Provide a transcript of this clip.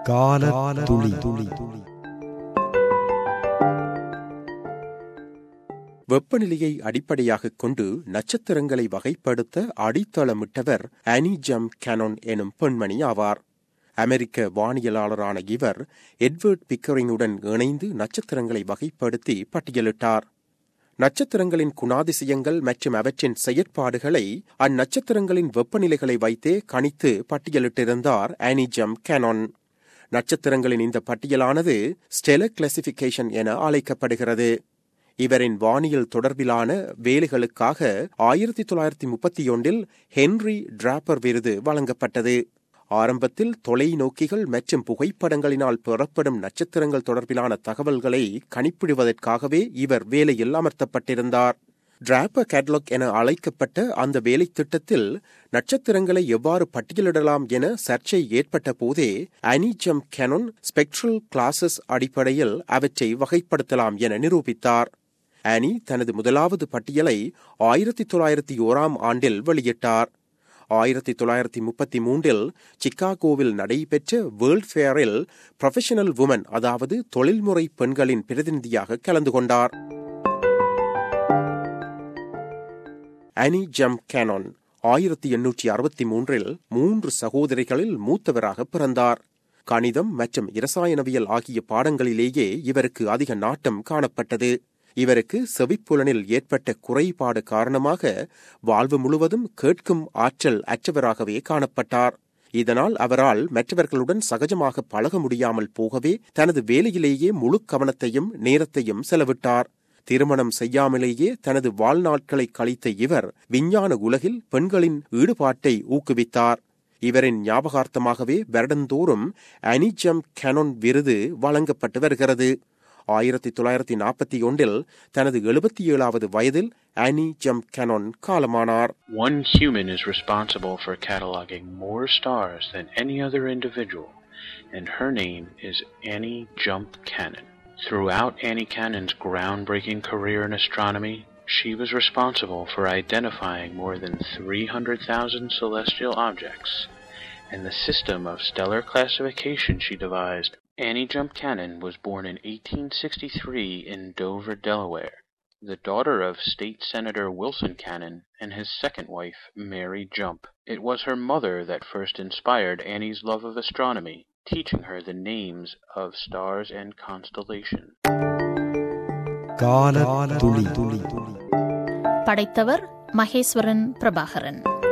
கால துளி துளி வெப்பநிலையை அடிப்படையாகக் கொண்டு நட்சத்திரங்களை வகைப்படுத்த அடித்தளமிட்டவர் அனி ஜம் கேனோன் எனும் பெண்மணி ஆவார் அமெரிக்க வானியலாளரான இவர் எட்வர்ட் பிக்கரிங்குடன் இணைந்து நட்சத்திரங்களை வகைப்படுத்தி பட்டியலிட்டார் நட்சத்திரங்களின் குணாதிசயங்கள் மற்றும் அவற்றின் செயற்பாடுகளை அந்நட்சத்திரங்களின் வெப்பநிலைகளை வைத்தே கணித்து பட்டியலிட்டிருந்தார் ஆனிஜம் கேனான் நட்சத்திரங்களின் இந்த பட்டியலானது ஸ்டெலர் கிளாசிபிகேஷன் என அழைக்கப்படுகிறது இவரின் வானியல் தொடர்பிலான வேலைகளுக்காக ஆயிரத்தி தொள்ளாயிரத்தி முப்பத்தி ஒன்றில் ஹென்ரி டிராப்பர் விருது வழங்கப்பட்டது ஆரம்பத்தில் தொலைநோக்கிகள் மற்றும் புகைப்படங்களினால் பெறப்படும் நட்சத்திரங்கள் தொடர்பிலான தகவல்களை கணிப்பிடுவதற்காகவே இவர் வேலையில் அமர்த்தப்பட்டிருந்தார் டிராப்பர் கேட்லாக் என அழைக்கப்பட்ட அந்த வேலை திட்டத்தில் நட்சத்திரங்களை எவ்வாறு பட்டியலிடலாம் என சர்ச்சை ஏற்பட்ட போதே அனிஜம் கெனன் ஸ்பெக்ட்ரல் கிளாசஸ் அடிப்படையில் அவற்றை வகைப்படுத்தலாம் என நிரூபித்தார் அனி தனது முதலாவது பட்டியலை ஆயிரத்தி தொள்ளாயிரத்தி ஓராம் ஆண்டில் வெளியிட்டார் ஆயிரத்தி தொள்ளாயிரத்தி முப்பத்தி மூன்றில் சிக்காகோவில் நடைபெற்ற வேர்ல்ட் ஃபேரில் ப்ரொஃபஷனல் உமன் அதாவது தொழில்முறை பெண்களின் பிரதிநிதியாக கலந்து கொண்டார் அனி ஜம் கேனான் ஆயிரத்தி எண்ணூற்றி அறுபத்தி மூன்றில் மூன்று சகோதரிகளில் மூத்தவராக பிறந்தார் கணிதம் மற்றும் இரசாயனவியல் ஆகிய பாடங்களிலேயே இவருக்கு அதிக நாட்டம் காணப்பட்டது இவருக்கு செவிப்புலனில் ஏற்பட்ட குறைபாடு காரணமாக வாழ்வு முழுவதும் கேட்கும் ஆற்றல் அற்றவராகவே காணப்பட்டார் இதனால் அவரால் மற்றவர்களுடன் சகஜமாக பழக முடியாமல் போகவே தனது வேலையிலேயே முழு கவனத்தையும் நேரத்தையும் செலவிட்டார் திருமணம் செய்யாமலேயே தனது வாழ்நாட்களை கழித்த இவர் விஞ்ஞான உலகில் பெண்களின் ஈடுபாட்டை ஊக்குவித்தார் இவரின் ஞாபகார்த்தமாகவே வருடந்தோறும் அனிஜம் கெனோன் விருது வழங்கப்பட்டு வருகிறது ஆயிரத்தி தொள்ளாயிரத்தி நாற்பத்தி ஒன்றில் தனது எழுபத்தி ஏழாவது வயதில் அனி ஜம் கெனோன் காலமானார் One human is responsible for cataloging more stars than any other individual, and her name is Annie Jump Cannon. Throughout Annie Cannon's groundbreaking career in astronomy, she was responsible for identifying more than 300,000 celestial objects, and the system of stellar classification she devised. Annie Jump Cannon was born in 1863 in Dover, Delaware, the daughter of State Senator Wilson Cannon and his second wife, Mary Jump. It was her mother that first inspired Annie's love of astronomy, teaching her the names of stars and constellations. கால துளி துளி படைத்தவர் மகேஸ்வரன் பிரபாகரன்